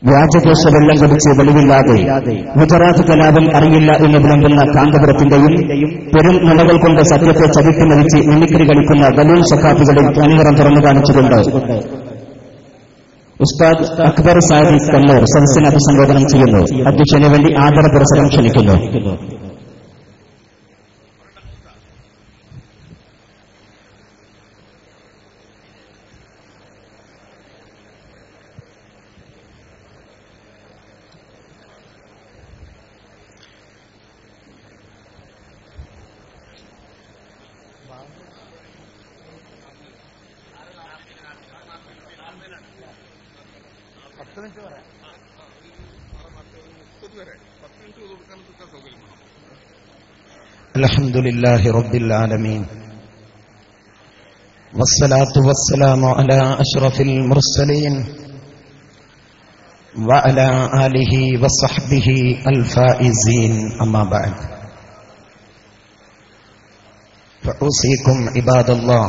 വ്യാജകേശ വെള്ളം കുടിച്ച് വെളിവില്ലാതെ ഗുജറാത്ത് കലാപം അറിയില്ല എന്ന് വിളമ്പുന്ന കാന്തപുരത്തിന്റെയും പെരും നുണകൾ കൊണ്ട് സത്യത്തെ ചവിട്ടി മരിച്ച് മിമിക്രി കളിക്കുന്ന ബലൂൺ സഖാഫികളിൽ അണിനിറം തുറന്നു കാണിച്ചുകൊണ്ട് ഉസ്താദ് അക്ബർ സാദി കണ്ണൂർ സദസ്സിനെ അഭിസംബോധന ചെയ്യുന്നു അധ്യക്ഷന് വേണ്ടി ആദര പുരസ്സരം ക്ഷണിക്കുന്നു الحمد لله رب العالمين والصلاة والسلام على أشرف المرسلين وعلى آله وصحبه الفائزين أما بعد فأوصيكم عباد الله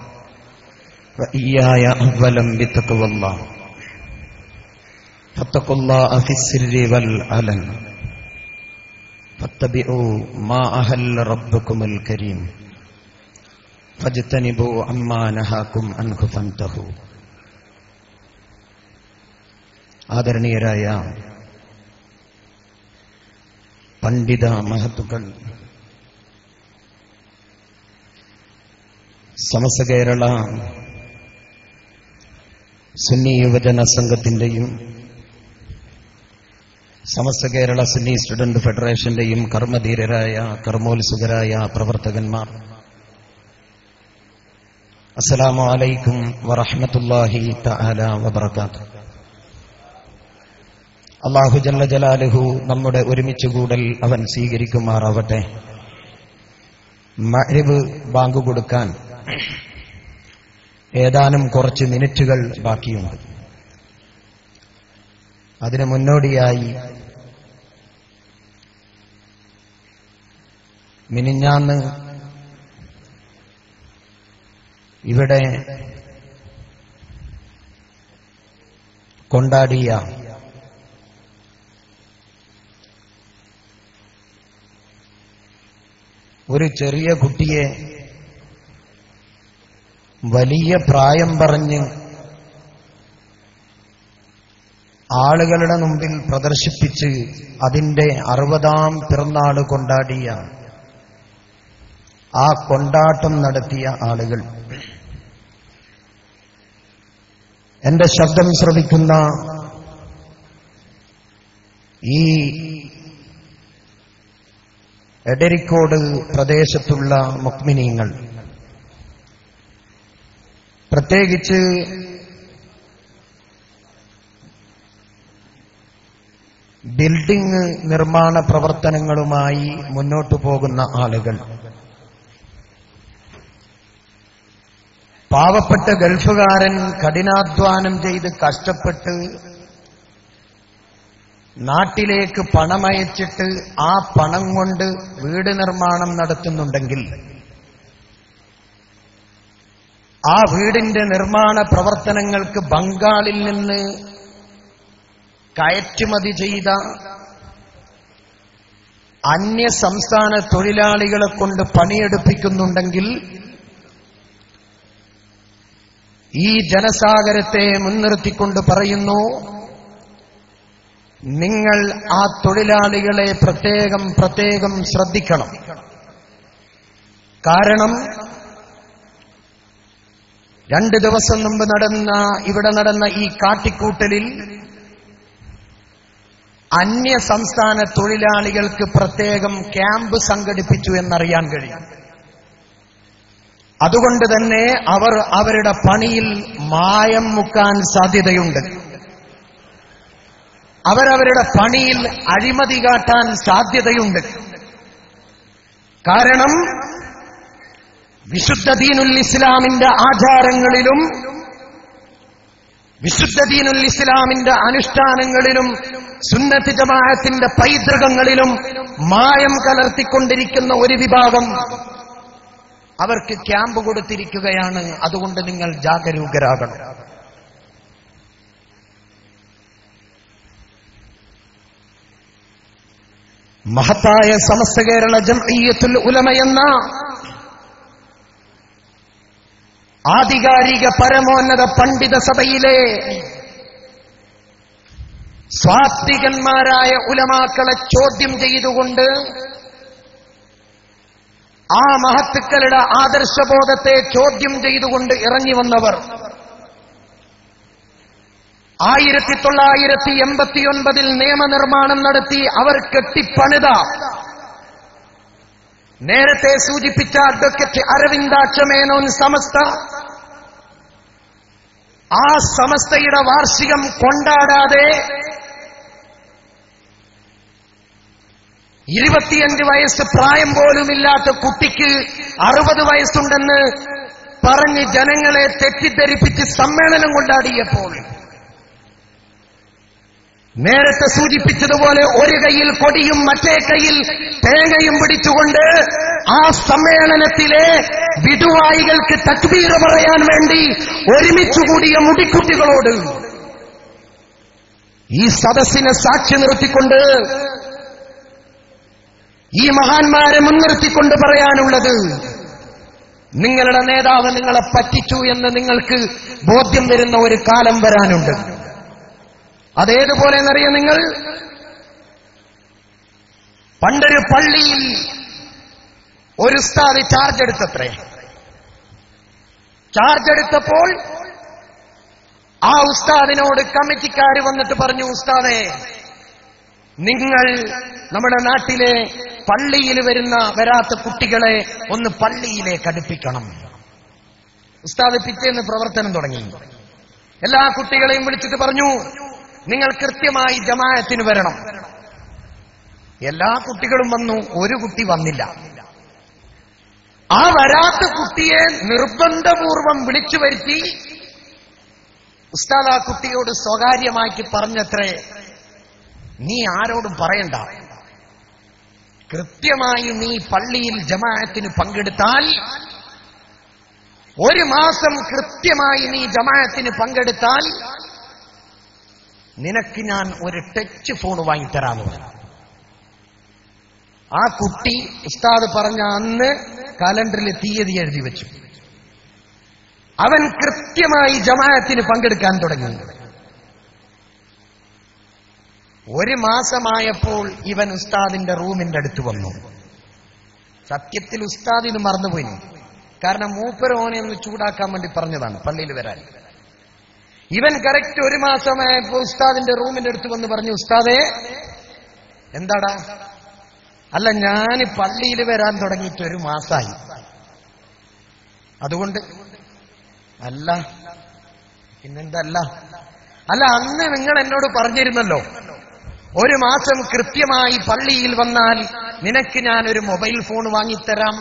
وإياي أولا بتقوى الله فاتقوا الله في السر والعلن فاتبعوا ما أهل ربكم الكريم فاجتنبوا عما نهاكم عنه فانتهوا ആദരണീയരായ പണ്ഡിത മഹത്തുക്കൾ സമസ്ത കേരള സുന്നി യുവജന സംഘത്തിന്റെയും സമസ്ത കേരള സുന്നി സ്റ്റുഡന്റ് ഫെഡറേഷന്റെയും കർമ്മധീരരായ കർമ്മോത്സുകരായ പ്രവർത്തകന്മാർ അസ്സലാമു അലൈക്കും വറഹ്മത്തുള്ളാഹി തആല വബറകാത്ത് അള്ളാഹു ജല്ല ജലാലുഹു നമ്മുടെ ഒരുമിച്ച് കൂടൽ അവൻ സ്വീകരിക്കുമാറാവട്ടെ മഅരിബ് ബാങ്ക് കൊടുക്കാൻ ഏതാനും കുറച്ച് മിനിറ്റുകൾ ബാക്കിയുണ്ട് അതിനു മുന്നോടിയായി മിനിഞ്ഞാന്ന് ഇവിടെ കൊണ്ടാടിയ ഒരു ചെറിയ കുട്ടിയെ വലിയ പ്രായം പറഞ്ഞ് ആളുകളുടെ മുമ്പിൽ പ്രദർശിപ്പിച്ച് അതിന്റെ അറുപതാം പിറന്നാൾ കൊണ്ടാടിയ ആ കൊണ്ടാട്ടം നടത്തിയ ആളുകൾ എന്റെ ശബ്ദം ശ്രവിക്കുന്ന ഈ എടരിക്കോട് പ്രദേശത്തുള്ള മുക്മിനീങ്ങൾ പ്രത്യേകിച്ച് ബിൽഡിംഗ് നിർമ്മാണ പ്രവർത്തനങ്ങളുമായി മുന്നോട്ടു പോകുന്ന ആളുകൾ പാവപ്പെട്ട ഗൾഫുകാരൻ കഠിനാധ്വാനം ചെയ്ത് കഷ്ടപ്പെട്ട് നാട്ടിലേക്ക് പണമയച്ചിട്ട് ആ പണം കൊണ്ട് വീട് നിർമ്മാണം നടത്തുന്നുണ്ടെങ്കിൽ ആ വീടിന്റെ നിർമ്മാണ പ്രവർത്തനങ്ങൾക്ക് ബംഗാളിൽ നിന്ന് കയറ്റുമതി ചെയ്ത അന്യ സംസ്ഥാന തൊഴിലാളികളെ കൊണ്ട് പണിയെടുപ്പിക്കുന്നുണ്ടെങ്കിൽ ഈ ജനസാഗരത്തെ മുൻനിർത്തിക്കൊണ്ട് പറയുന്നു നിങ്ങൾ ആ തൊഴിലാളികളെ പ്രത്യേകം പ്രത്യേകം ശ്രദ്ധിക്കണം കാരണം രണ്ട് ദിവസം മുമ്പ് നടന്ന ഇവിടെ നടന്ന ഈ കാട്ടിക്കൂട്ടലിൽ അന്യ സംസ്ഥാന തൊഴിലാളികൾക്ക് പ്രത്യേകം ക്യാമ്പ് സംഘടിപ്പിച്ചു എന്നറിയാൻ കഴിയും അതുകൊണ്ട് തന്നെ അവർ അവരുടെ പണിയിൽ മായം മുക്കാൻ സാധ്യതയുണ്ട് അവരവരുടെ പണിയിൽ അഴിമതി കാട്ടാൻ സാധ്യതയുണ്ട് കാരണം വിശുദ്ധ ദീനുൽ ഇസ്ലാമിന്റെ ആചാരങ്ങളിലും വിശുദ്ധ ദീനുൽ ഇസ്ലാമിന്റെ അനുഷ്ഠാനങ്ങളിലും സുന്നത്ത് ജമാഅത്തിന്റെ പൈതൃകങ്ങളിലും മായം കലർത്തിക്കൊണ്ടിരിക്കുന്ന ഒരു വിഭാഗം അവർക്ക് ക്യാമ്പ് കൊടുത്തിരിക്കുകയാണ് അതുകൊണ്ട് നിങ്ങൾ ജാഗരൂകരാകണം മഹത്തായ സമസ്ത കേരള ജംഇയ്യത്തുൽ ഉലമ എന്ന ആധികാരിക പരമോന്നത പണ്ഡിത സഭയിലെ സ്വാത്വികന്മാരായ ഉലമാക്കളെ ചോദ്യം ചെയ്തുകൊണ്ട് ആ മഹത്തുക്കളുടെ ആദർശബോധത്തെ ചോദ്യം ചെയ്തുകൊണ്ട് ഇറങ്ങി വന്നവർ ആയിരത്തി തൊള്ളായിരത്തി എൺപത്തിയൊൻപതിൽ നിയമനിർമ്മാണം നടത്തി അവർ കെട്ടിപ്പണിത നേരത്തെ സൂചിപ്പിച്ച അഡ്വക്കറ്റ് അരവിന്ദാക്ഷമേനോൻ സമസ്ത ആ സമസ്തയുടെ വാർഷികം കൊണ്ടാടാതെ ഇരുപത്തിയഞ്ച് വയസ്സ് പ്രായം പോലുമില്ലാത്ത കുട്ടിക്ക് അറുപത് വയസ്സുണ്ടെന്ന് പറഞ്ഞ് ജനങ്ങളെ തെറ്റിദ്ധരിപ്പിച്ച് സമ്മേളനം കൊണ്ടാടിയപ്പോൾ നേരത്തെ സൂചിപ്പിച്ചതുപോലെ ഒരു കൈയിൽ കൊടിയും മറ്റേ കൈയിൽ തേങ്ങയും പിടിച്ചുകൊണ്ട് ആ സമ്മേളനത്തിലെ വിടുവായികൾക്ക് തക്ബീർ പറയാൻ വേണ്ടി ഒരുമിച്ചുകൂടിയ മുടിക്കുട്ടികളോട് ഈ സദസ്സിനെ സാക്ഷി നിർത്തിക്കൊണ്ട് ഈ മഹാന്മാരെ മുൻനിർത്തിക്കൊണ്ട് പറയാനുള്ളത് നിങ്ങളുടെ നേതാവ് നിങ്ങളെ പറ്റിച്ചു എന്ന് നിങ്ങൾക്ക് ബോധ്യം വരുന്ന ഒരു കാലം വരാനുണ്ട് അതേതുപോലെ എന്നറിയാം നിങ്ങൾ പണ്ടൊരു പള്ളിയിൽ ഒരു ഉസ്താദ് ചാർജ് എടുത്തത്രേ ചാർജ് എടുത്തപ്പോൾ ആ ഉസ്താദിനോട് കമ്മിറ്റിക്കാർ വന്നിട്ട് പറഞ്ഞു ഉസ്താദെ നിങ്ങൾ നമ്മുടെ നാട്ടിലെ പള്ളിയിൽ വരുന്ന വരാത്ത കുട്ടികളെ ഒന്ന് പള്ളിയിലേക്ക് അടുപ്പിക്കണം ഉസ്താദ് പിറ്റേന്ന് പ്രവർത്തനം തുടങ്ങി എല്ലാ കുട്ടികളെയും വിളിച്ചിട്ട് പറഞ്ഞു നിങ്ങൾ കൃത്യമായി ജമായത്തിന് വരണം എല്ലാ കുട്ടികളും വന്നു ഒരു കുട്ടി വന്നില്ല ആ വരാത്ത കുട്ടിയെ നിർബന്ധപൂർവം വിളിച്ചു വരുത്തി ഉസ്താദ് ആ കുട്ടിയോട് സ്വകാര്യമായിട്ട് പറഞ്ഞത്രേ നീ ആരോടും പറയണ്ട കൃത്യമായി നീ പള്ളിയിൽ ജമാഅത്തിന് പങ്കെടുത്താൽ ഒരു മാസം കൃത്യമായി നീ ജമാഅത്തിന് പങ്കെടുത്താൽ നിനക്ക് ഞാൻ ഒരു ടച്ച് ഫോൺ വാങ്ങിത്തരാന്ന് പറഞ്ഞു ആ കുട്ടി ഉസ്താദ് പറഞ്ഞ അന്ന് കലണ്ടറിൽ തീയതി എഴുതി വെച്ചു അവൻ കൃത്യമായി ജമാഅത്തിന് പങ്കെടുക്കാൻ തുടങ്ങി ഒരു മാസമായപ്പോൾ ഇവൻ ഉസ്താദിന്റെ റൂമിന്റെ അടുത്ത് വന്നു സത്യത്തിൽ ഉസ്താദ് ഇത് മറന്നുപോയി കാരണം മൂപ്പരോനെ ഒന്ന് ചൂടാക്കാൻ വേണ്ടി പറഞ്ഞതാണ് പള്ളിയിൽ വരാൻ ഇവൻ കറക്റ്റ് ഒരു മാസമായപ്പോൾ ഉസ്താദിന്റെ റൂമിന്റെ അടുത്ത് വന്ന് പറഞ്ഞു ഉസ്താദേ എന്താടാ അല്ല ഞാൻ പള്ളിയിൽ വരാൻ തുടങ്ങിയിട്ട് ഒരു മാസമായി അതുകൊണ്ട് അല്ല പിന്നെന്തല്ല അല്ല അന്ന് നിങ്ങൾ എന്നോട് പറഞ്ഞിരുന്നല്ലോ ഒരു മാസം കൃത്യമായി പള്ളിയിൽ വന്നാൽ നിനക്ക് ഞാൻ ഒരു മൊബൈൽ ഫോൺ വാങ്ങിത്തരാം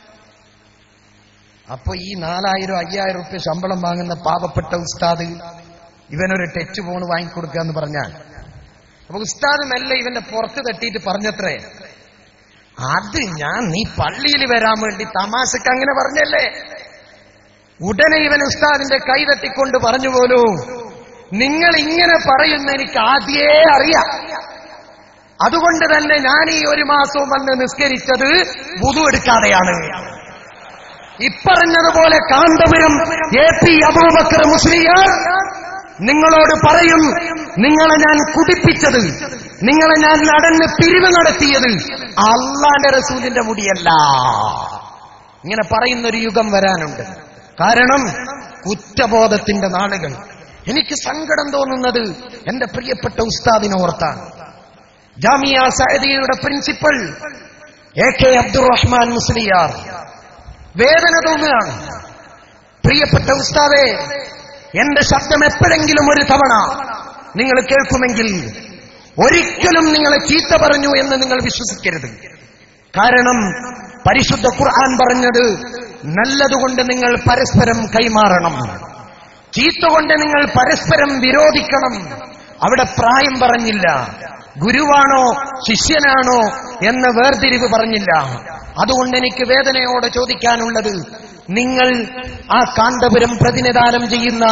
അപ്പൊ ഈ നാലായിരം അയ്യായിരം റുപ്യ ശമ്പളം വാങ്ങുന്ന പാവപ്പെട്ട ഉസ്താദ് ഇവനൊരു ടച്ച് ഫോൺ വാങ്ങിക്കൊടുക്കുക എന്ന് പറഞ്ഞാൽ അപ്പൊ ഉസ്താദ് മെല്ലെ ഇവന്റെ പുറത്ത് തട്ടിയിട്ട് പറഞ്ഞത്രേ അത് ഞാൻ നീ പള്ളിയിൽ വരാൻ വേണ്ടി തമാശക്ക് അങ്ങനെ പറഞ്ഞല്ലേ ഉടനെ ഇവൻ ഉസ്താദിന്റെ കൈ തട്ടിക്കൊണ്ട് പറഞ്ഞു പോലൂ നിങ്ങൾ ഇങ്ങനെ പറയുന്ന എനിക്ക് ആദ്യേ അറിയാം അതുകൊണ്ട് തന്നെ ഞാൻ ഈ ഒരു മാസവും വന്ന് നിസ്കരിച്ചത് വുതു എടുക്കാതെയാണ് ഇപ്പറഞ്ഞതുപോലെ കാന്തപുരം എ പി അബൂബക്കർ മുസ്ലിയാർ നിങ്ങളോട് പറയും നിങ്ങളെ ഞാൻ കുടിപ്പിച്ചത് നിങ്ങളെ ഞാൻ നടന്ന് പിരിവ് നടത്തിയത് അള്ളാന്റെ റസൂലിന്റെ മുടിയല്ല ഇങ്ങനെ പറയുന്നൊരു യുഗം വരാനുണ്ട് കാരണം കുറ്റബോധത്തിന്റെ നാളുകൾ എനിക്ക് സങ്കടം തോന്നുന്നത് എന്റെ പ്രിയപ്പെട്ട ഉസ്താദിനോർത്താണ് ജാമിയ സഅദിയുടെ principal A K Abdurahman Musliyar വേദന തോന്നുകയാണ് പ്രിയപ്പെട്ട ഉസ്താദെ എന്റെ ശബ്ദം എപ്പോഴെങ്കിലും ഒരു തവണ നിങ്ങൾ കേൾക്കുമെങ്കിൽ ഒരിക്കലും നിങ്ങളെ ചീത്ത പറഞ്ഞു എന്ന് നിങ്ങൾ വിശ്വസിക്കരുത് കാരണം പരിശുദ്ധ ഖുർആൻ പറഞ്ഞത് നല്ലതുകൊണ്ട് നിങ്ങൾ പരസ്പരം കൈമാറണം ചീത്ത കൊണ്ട് നിങ്ങൾ പരസ്പരം വിരോധിക്കണം അവിടെ പ്രായം പറഞ്ഞില്ല ഗുരുവാണോ ശിഷ്യനാണോ എന്ന വേർതിരിവ് പറഞ്ഞില്ല അതുകൊണ്ട് എനിക്ക് വേദനയോടെ ചോദിക്കാനുള്ളത് നിങ്ങൾ ആ കാന്തപുരം പ്രതിനിധാനം ചെയ്യുന്ന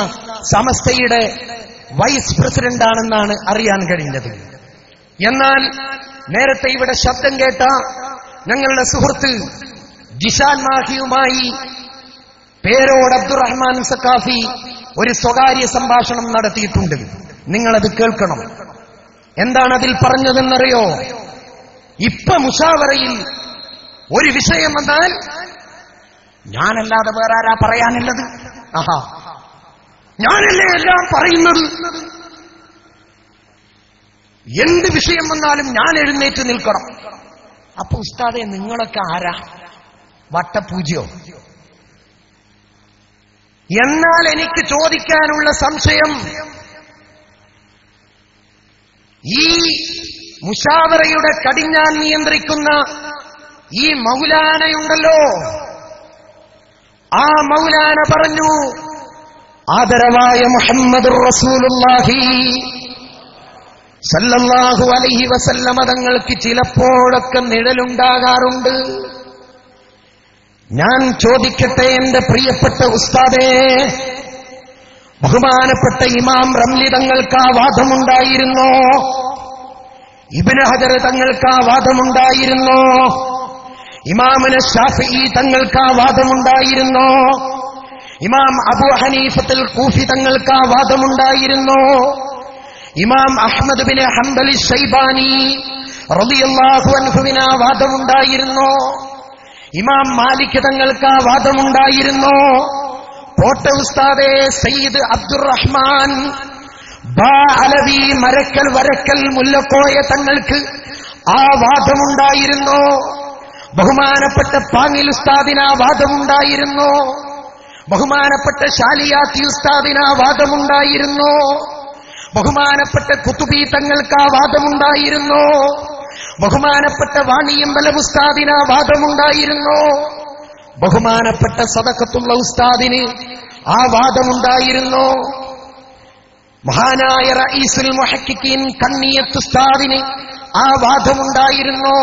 സമസ്തയുടെ വൈസ് പ്രസിഡന്റാണെന്നാണ് അറിയാൻ കഴിഞ്ഞത് എന്നാൽ നേരത്തെ ഇവിടെ ശബ്ദം കേട്ട ഞങ്ങളുടെ സുഹൃത്ത് ജിഷാൻ മാഹിയുമായി പേരോട് അബ്ദുറഹ്മാൻ സക്കാഫി ഒരു സ്വകാര്യ സംഭാഷണം നടത്തിയിട്ടുണ്ട് നിങ്ങളത് കേൾക്കണം എന്താണ് അതിൽ പറഞ്ഞതെന്നറിയോ ഇപ്പൊ മുഷാവറയിൽ ഒരു വിഷയം വന്നാൽ ഞാനല്ലാതെ വേറെ ആരാ പറയാനുള്ളത് ആഹാ ഞാനല്ലേ എല്ലാം പറയുന്നത് എന്ത് വിഷയം വന്നാലും ഞാൻ എഴുന്നേറ്റ് നിൽക്കണം അപ്പൊ ഉസ്താദെ നിങ്ങളൊക്കെ ആരാ വട്ടപൂജയോ എന്നാൽ എനിക്ക് ചോദിക്കാനുള്ള സംശയം ഈ മുഷാവറയുടെ കടിഞ്ഞാൻ നിയന്ത്രിക്കുന്ന ഈ മൗലാനയുണ്ടല്ലോ ആ മൗലാന പറഞ്ഞു ആദരവായ മുഹമ്മദ് റസൂലുള്ളാഹി സല്ലല്ലാഹു അലൈഹി വസല്ലമ തങ്ങൾക്ക് ചിലപ്പോഴൊക്കെ നിഴലുണ്ടാകാറുണ്ട് ഞാൻ ചോദിക്കട്ടെ എന്റെ പ്രിയപ്പെട്ട ഉസ്താദേ ബഹുമാനപ്പെട്ട ഇമാം റംലി തങ്ങൾക്ക് ആ വാദമുണ്ടായിരുന്നോ ഇബിന് ഹജർ തങ്ങൾക്ക് ആ വാദമുണ്ടായിരുന്നോ ഇമാമിന് ഷാഫി തങ്ങൾക്ക് ആ വാദമുണ്ടായിരുന്നോ ഇമാം അബു ഹനീഫത്തുൽ കൂഫി തങ്ങൾക്ക് ആ വാദമുണ്ടായിരുന്നോ ഇമാം അഹ്മദ് ബിൻ ഹംബലി ഷൈബാനി റളിയല്ലാഹു അൻഹുവിന് ആ വാദമുണ്ടായിരുന്നോ ഇമാം മാലിക് തങ്ങൾക്ക് ആ വാദമുണ്ടായിരുന്നോ കോട്ട ഉസ്താദെ സയ്യിദ് അബ്ദുറഹ്മാൻ ബാ അലവി മരക്കൽ വരക്കൽ മുല്ലക്കോയ തങ്ങൾക്ക് ആ വാദമുണ്ടായിരുന്നോ ബഹുമാനപ്പെട്ട പാങ്ങിൽ ഉസ്താദിന് ആ വാദമുണ്ടായിരുന്നോ ബഹുമാനപ്പെട്ട ഷാലിയാത്തി ഉസ്താദിന് ആ വാദമുണ്ടായിരുന്നോ ബഹുമാനപ്പെട്ട കുത്തുബി തങ്ങൾക്ക് ആ വാദമുണ്ടായിരുന്നോ ബഹുമാനപ്പെട്ട വാണിയമ്പല ഉസ്താദിന് ആ വാദമുണ്ടായിരുന്നോ ബഹുമാനപ്പെട്ട സദക്കത്തുള്ള ഉസ്താദിന് ആ വാദമുണ്ടായിരുന്നോ മഹാനായ റഈസുൽ മുഹക്കിക്കീൻ കണ്ണിയത്ത് ഉസ്താദിന് ആ വാദമുണ്ടായിരുന്നോ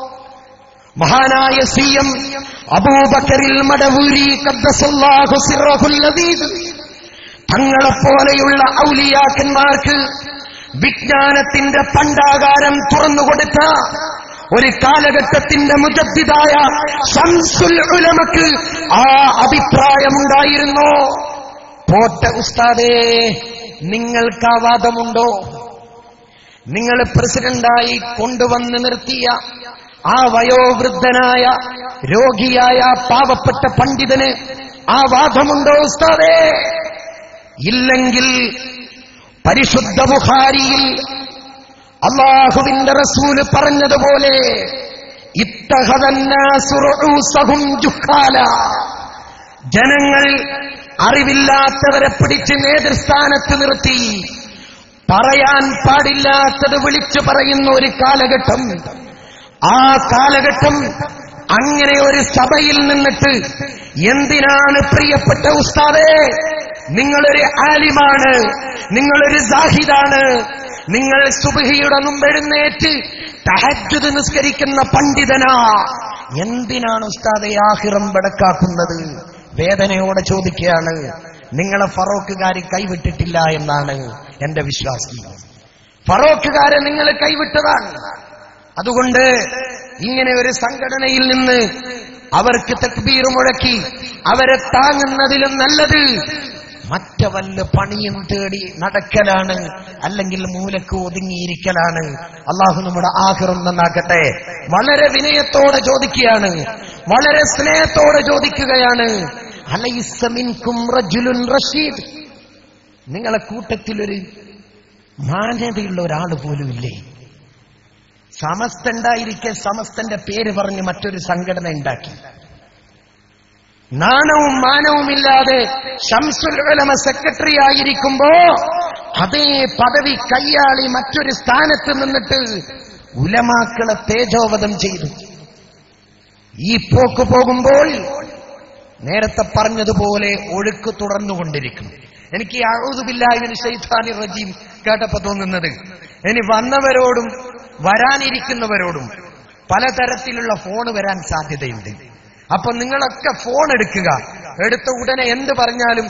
മഹാനായ സി എം അബൂബക്കരിൽ മടവൂരി ഖദ്ദസല്ലാഹു സിറഹുൽ ലദീദ് തങ്ങളെപ്പോലെയുള്ള ഔലിയാക്കന്മാർക്ക് വിജ്ഞാനത്തിന്റെ പണ്ടാകാരം തുറന്നുകൊടുത്ത ഒരു കാലഘട്ടത്തിന്റെ മുജദ്ദിദായ ഷംസുൽ ഉലമക്ക് ആ അഭിപ്രായമുണ്ടായിരുന്നോ പോട്ട ഉസ്താദേ നിങ്ങൾക്ക് ആ വാദമുണ്ടോ നിങ്ങൾ പ്രസിഡന്റായി കൊണ്ടുവന്ന് നിർത്തിയ ആ വയോവൃദ്ധനായ രോഗിയായ പാവപ്പെട്ട പണ്ഡിതന് ആ വാദമുണ്ടോ ഉസ്താദേ ഇല്ലെങ്കിൽ പരിശുദ്ധ ബുഖാരിയിൽ അള്ളാഹുവിന്റെ റസൂല് പറഞ്ഞതുപോലെ ഇത്തഹദന്നാസു റൂസഹും ജുഹാല ജനങ്ങൾ അറിവില്ലാത്തവരെ പിടിച്ച് നേതൃസ്ഥാനത്ത് നിർത്തി പറയാൻ പാടില്ലാത്തത് വിളിച്ചു പറയുന്ന ഒരു കാലഘട്ടം ആ കാലഘട്ടം അങ്ങനെ ഒരു സഭയിൽ നിന്നിട്ട് എന്തിനാണ് പ്രിയപ്പെട്ട ഉസ്താദേ നിങ്ങളൊരു ആലിമാണ് നിങ്ങളൊരു സാഹിദാണ് നിങ്ങൾ സുബഹിയുടെ മുമ്പെഴുന്നേറ്റ് തഹജ്ജുദ് നിസ്കരിക്കുന്ന പണ്ഡിതനാ എന്തിനാണ് ഉസ്താദെ ആഹിറം ബടക്കാക്കുന്നത് വേദനയോടെ ചോദിക്കുകയാണ് നിങ്ങളെ ഫറോക്കുകാർ കൈവിട്ടിട്ടില്ല എന്നാണ് എന്റെ വിശ്വാസം ഫറോക്കുകാരെ നിങ്ങൾ കൈവിട്ടതാണ് അതുകൊണ്ട് ഇങ്ങനെ ഒരു സംഘടനയിൽ നിന്ന് അവർക്ക് തക്ബീർ മുഴക്കി അവരെ താങ്ങുന്നതിലും നല്ലത് മറ്റ വല്ല പണിയും തേടി നടക്കലാണ് അല്ലെങ്കിൽ മൂലക്ക് ഒതുങ്ങിയിരിക്കലാണ് അള്ളാഹു നമ്മുടെ ആഹ്റം നന്നാക്കട്ടെ വളരെ വിനയത്തോടെ ചോദിക്കുകയാണ് വളരെ സ്നേഹത്തോടെ ചോദിക്കുകയാണ് അലൈസ മിൻകും റജുലുൻ റഷീദ് നിങ്ങളെ കൂട്ടത്തിലൊരു മാന്യതയുള്ള ഒരാൾ പോലും ഇല്ലേ സമസ്ത ഉണ്ടായിരിക്കെ സമസ്തന്റെ പേര് പറഞ്ഞ് മറ്റൊരു സംഘടന ഉണ്ടാക്കി നാണവും മാനവുമില്ലാതെ ഷംസുൽ ഉലമ സെക്രട്ടറി ആയിരിക്കുമ്പോ അതേ പദവി കയ്യാളി മറ്റൊരു സ്ഥാനത്ത് നിന്നിട്ട് ഉലമാക്കളെ തേജോവധം ചെയ്തു ഈ പോക്ക് പോകുമ്പോൾ നേരത്തെ പറഞ്ഞതുപോലെ ഒഴുക്ക് തുടർന്നുകൊണ്ടിരിക്കും എനിക്ക് അഴുതുബില്ലാഹിന് ഷെയ്ത്താനി റജീം കേട്ടപ്പോ തോന്നുന്നത് ഇനി വന്നവരോടും വരാനിരിക്കുന്നവരോടും പലതരത്തിലുള്ള ഫോൺ വരാൻ സാധ്യതയുണ്ട് അപ്പൊ നിങ്ങളൊക്കെ ഫോൺ എടുക്കുക എടുത്ത ഉടനെ എന്ത് പറഞ്ഞാലും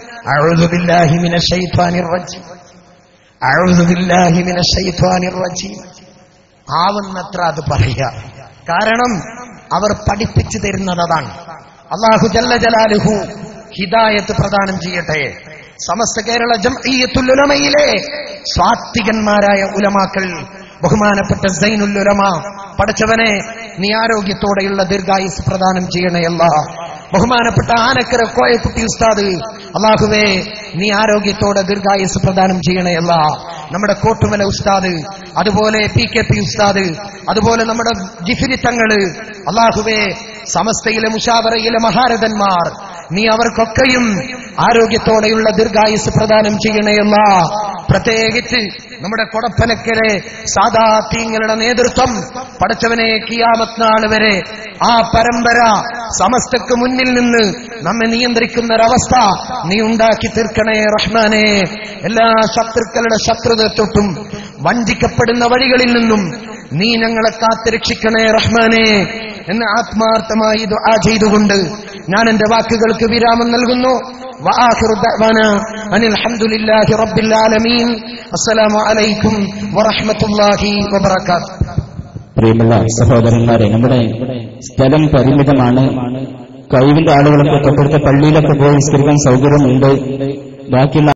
അഴുതുബില്ലാഹിമിന ഷെയ്ത്താനി റജീം അഴുതുബില്ലാഹിമിന ഷെയ്ത്താനി റജീം ആവുന്നത്ര അത് പറയുക കാരണം അവർ പഠിപ്പിച്ചു തരുന്നത് അതാണ് അള്ളാഹു ജല്ല ജലാലുഹു ഹിദായത്ത് പ്രദാനം ചെയ്യട്ടെ സമസ്ത കേരള ജംഇയ്യത്തുൽ ഉലമയിലെ സ്വാത്വികന്മാരായ ഉലമാക്കൾ ബഹുമാനപ്പെട്ട സൈനുൽ ഉലമ പഠിച്ചവനെ നീ ആരോഗ്യത്തോടെയുള്ള ദീർഘായുസ് പ്രദാനം ചെയ്യണയല്ല ബഹുമാനപ്പെട്ട ആനക്കര കോയക്കുട്ടി ഉസ്താദ് അള്ളാഹുവേ നീ ആരോഗ്യത്തോടെ ദീർഘായുസ് പ്രദാനം ചെയ്യണയല്ല നമ്മുടെ കോട്ടുമല ഉസ്താദ് അതുപോലെ പി കെ പി ഉസ്താദ് അതുപോലെ നമ്മുടെ ജിഫിരി തങ്ങള് അള്ളാഹുവേ സമസ്തയിലെ മുഷാവറയിലെ മഹാരഥന്മാർ നീ അവർക്കൊക്കെയും ആരോഗ്യത്തോടെയുള്ള ദീർഘായുസ് പ്രദാനം ചെയ്യണയല്ല പ്രത്യേകിച്ച് നമ്മുടെ കൊടപ്പനക്കലെ സാദാത്യങ്ങളുടെ നേതൃത്വം പടച്ചവനെ കിയാമത്ത് നാൾ വരെ ആ പരമ്പര സമസ്തക്ക് മുന്നിൽ നിന്ന് നമ്മെ നിയന്ത്രിക്കുന്ന ഒരവസ്ഥ നീ ഉണ്ടാക്കി തീർക്കണേ റഹ്മാനെ എല്ലാ ശത്രുക്കളുടെ ശത്രുത തൊട്ടും വഞ്ചിക്കപ്പെടുന്ന വഴികളിൽ നിന്നും നീ ഞങ്ങളെ കാത്തുരക്ഷിക്കണേ റഹ്മാനെ എന്ന് ആത്മാർത്ഥമായി ദുആ ചെയ്തുകൊണ്ട് ഞാൻ എന്റെ വാക്കുകൾക്ക് വിരാമം നൽകുന്നു وآخر دعوانا أن الحمد لله رب العالمين السلام عليكم ورحمة الله وبركاته പ്രിയമുള്ള സഹോദരന്മാരെ നമ്മുടെ സ്ഥലം പരിമിതമാണ് കഴിവിന്റെ ആളുകളൊക്കെ തൊട്ടടുത്ത പള്ളിയിലൊക്കെ പോയി നിസ്കരിക്കാൻ സൗകര്യമുണ്ട് ബാക്കിയുള്ള